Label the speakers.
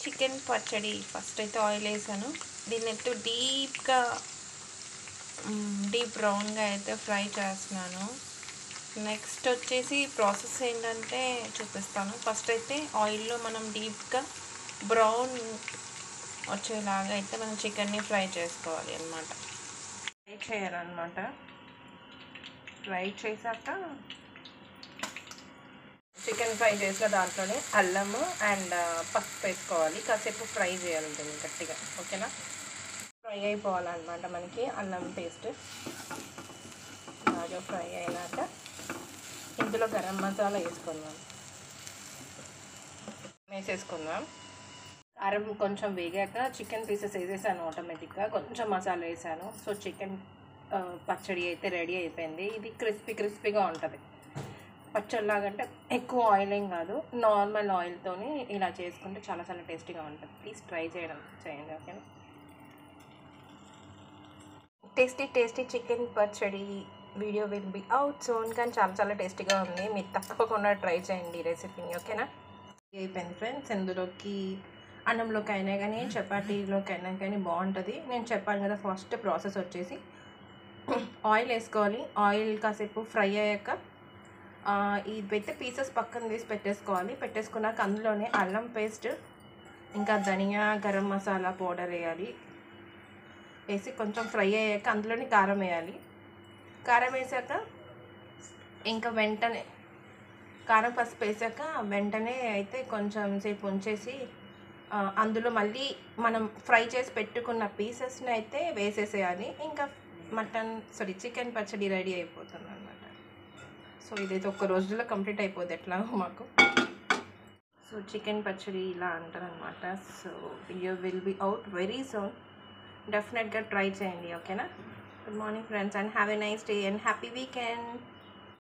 Speaker 1: chicken పచ్చడి first అయితే oil వేసాను దీన్ని అయితే డీప్గా డీప్ బ్రౌన్గా అయితే ఫ్రై చేస్తున్నాను నెక్స్ట్ వచ్చేసి ప్రాసెస్ ఏంటంటే చూపిస్తాను ఫస్ట్ అయితే ఆయిల్లో మనం డీప్గా బ్రౌన్ వచ్చేలాగా అయితే మనం చికెన్ని ఫ్రై చేసుకోవాలి అనమాట ఫ్రై చేయాలన్నమాట ఫ్రై చేశాక చికెన్ ఫ్రై చేసిన దాంట్లోనే అల్లము అండ్ పసుపు వేసుకోవాలి కాసేపు ఫ్రై చేయాలి దీన్ని గట్టిగా ఓకేనా ఫ్రై అయిపోవాలన్నమాట మనకి అల్లం పేస్ట్ బాగా ఫ్రై అయినాక ఇందులో గరం మసాలా వేసుకుందాం వేసేసుకుందాం కారం కొంచెం వేగాక చికెన్ పీసెస్ వేసేసాను ఆటోమేటిక్గా కొంచెం మసాలా వేసాను సో చికెన్ పచ్చడి అయితే రెడీ అయిపోయింది ఇది క్రిస్పీ క్రిస్పీగా ఉంటుంది పచ్చడిలాగంటే ఎక్కువ ఆయిల్ ఏం కాదు నార్మల్ ఆయిల్తోని ఇలా చేసుకుంటే చాలా చాలా టేస్టీగా ఉంటుంది ప్లీజ్ ట్రై చేయడం చేయండి ఓకేనా టేస్టీ టేస్టీ చికెన్ పచ్చడి video will be out soon కానీ చాలా చాలా టేస్టీగా ఉంది మీరు తప్పకుండా ట్రై చేయండి ఈ రెసిపీని ఓకేనా అయిపోయింది ఫ్రెండ్స్ ఇందులోకి అన్నంలోకి అయినా కానీ చపాతీలోకి అయినా కానీ బాగుంటుంది నేను చెప్పాను కదా ఫస్ట్ ప్రాసెస్ వచ్చేసి ఆయిల్ వేసుకోవాలి ఆయిల్ కాసేపు ఫ్రై అయ్యాక ఇవైతే పీసెస్ పక్కన తీసి పెట్టేసుకోవాలి పెట్టేసుకున్నాక అందులోనే అల్లం పేస్ట్ ఇంకా ధనియా గరం మసాలా పౌడర్ వేయాలి వేసి కొంచెం ఫ్రై అయ్యాక అందులోనే కారం వేయాలి కారం వేసాక ఇంకా వెంటనే కారం పసుపు వేసాక వెంటనే అయితే కొంచెం సేపు ఉంచేసి అందులో మళ్ళీ మనం ఫ్రై చేసి పెట్టుకున్న పీసెస్ని అయితే వేసేసేయాలి ఇంకా మటన్ సారీ చికెన్ పచ్చడి రెడీ అయిపోతుంది అనమాట సో ఇదైతే ఒక్క రోజులో కంప్లీట్ అయిపోద్ది ఎట్లా మాకు సో చికెన్ పచ్చడి ఇలా అంటారనమాట so video will be out very soon డెఫినెట్గా ట్రై చేయండి ఓకేనా good morning friends and have a nice day and happy weekend